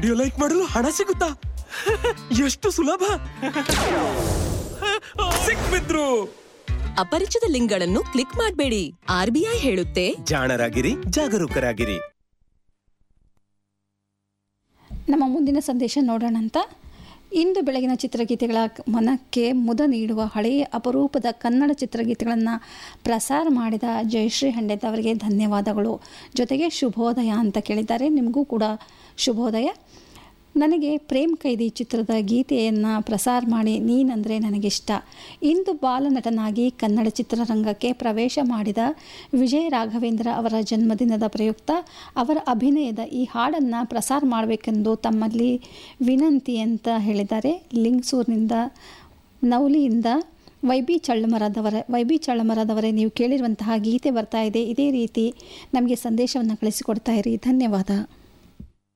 video like ಮಾಡಲು ಹಣ ಸಿಗುತ್ತಾ ಎಷ್ಟು ಸುಲಭ ಸಿಕ್ಬಿದ್ರು ಅಪರಿಚಿತ ಲಿಂಕ್ಗಳನ್ನು ಕ್ಲಿಕ್ ಮಾಡಬೇಡಿ ಆರ್ಬಿಐ ಹೇಳುತ್ತೆ ಜಾಣರಾಗಿರಿ ಜಾಗರೂಕರಾಗಿರಿ ನಮ್ಮ ಮುಂದಿನ ಸಂದೇಶ ನೋಡೋಣ ಅಂತ ಇಂದು ಬೆಳಗಿನ ಚಿತ್ರಗೀತೆಗಳ ಮನಕ್ಕೆ ಮುದ ನೀಡುವ ಹಳೆಯ ಅಪರೂಪದ ಕನ್ನಡ ಚಿತ್ರಗೀತೆಗಳನ್ನು ಪ್ರಸಾರ ಮಾಡಿದ ಜಯಶ್ರೀ ಹಂಡೆತ್ ಅವರಿಗೆ ಧನ್ಯವಾದಗಳು ಜೊತೆಗೆ ಶುಭೋದಯ ಅಂತ ಕೇಳಿದ್ದಾರೆ ನಿಮಗೂ ಕೂಡ ಶುಭೋದಯ ನನಗೆ ಪ್ರೇಮ್ ಕೈದಿ ಚಿತ್ರದ ಗೀತೆಯನ್ನು ಪ್ರಸಾರ ಮಾಡಿ ನೀನಂದರೆ ನನಗಿಷ್ಟ ಇಂದು ಬಾಲನಟನಾಗಿ ಕನ್ನಡ ಚಿತ್ರರಂಗಕ್ಕೆ ಪ್ರವೇಶ ಮಾಡಿದ ವಿಜಯ ರಾಘವೇಂದ್ರ ಅವರ ಜನ್ಮದಿನದ ಪ್ರಯುಕ್ತ ಅವರ ಅಭಿನಯದ ಈ ಹಾಡನ್ನು ಪ್ರಸಾರ ಮಾಡಬೇಕೆಂದು ತಮ್ಮಲ್ಲಿ ವಿನಂತಿ ಅಂತ ಹೇಳಿದ್ದಾರೆ ಲಿಂಗ್ಸೂರಿನಿಂದ ನವಲಿಯಿಂದ ವೈ ಬಿ ಚಳ್ಳಮರದವರ ವೈ ಬಿ ಚಳ್ಳಮರದವರೇ ನೀವು ಕೇಳಿರುವಂತಹ ಗೀತೆ ಬರ್ತಾ ಇದೆ ಇದೇ ರೀತಿ ನಮಗೆ ಸಂದೇಶವನ್ನು ಕಳಿಸಿಕೊಡ್ತಾ ಇರಿ ಧನ್ಯವಾದ